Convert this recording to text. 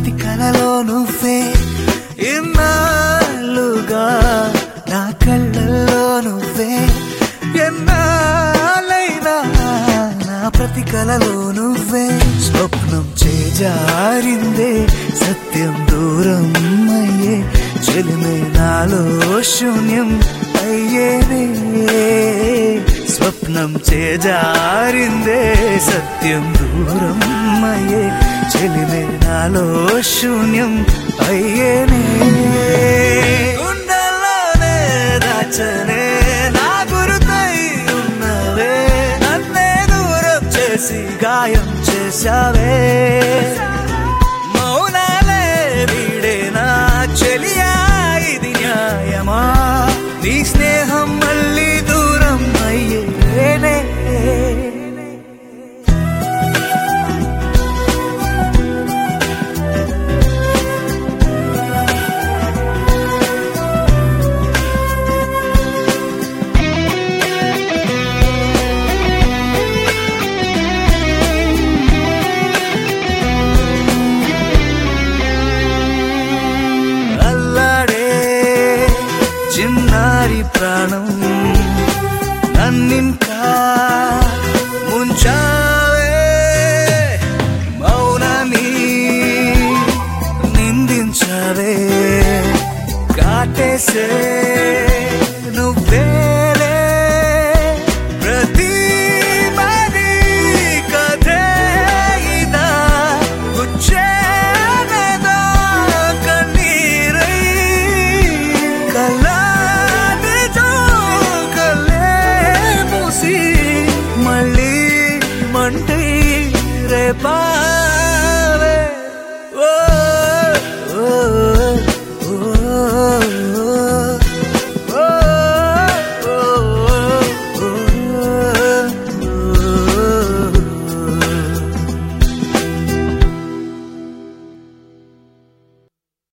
ప్రతి కలలో నువ్వే ఇన్నాళ్ళుగా నా కళ్ళల్లో నువ్వే ఎన్నాళ్ళైనా నా ప్రతి కలలో నువ్వే స్వప్నం చేజారిందే సత్యం దూరం అయ్యే చెలిమే నాలో శూన్యం అయ్యేనే స్వప్నం చేజారిందే సత్యం దూరం అయ్యే చెలిమే నాలో శూన్యం అయ్యేనే గుండెల్లోనే దాచనే నా గురుతై ఉన్నవే నన్నే దూరం చేసి గాయం చేశావే మౌనాలే వీడేనా చెలియా ఇది న్యాయమా నీ స్నేహం మళ్ళీ దూరం అయ్యేనే అల్లాడే చిన్నారి ప్రాణం నన్నింకా ముంచావే మౌనాన్ని నిందించావే కాటేసే నువ్వేలే ప్రతి మది కథే ఇదా గుచ్చేనదా కన్నీరై కల్లాని జోకలే మూసి మళ్ళీ మంటై రేపా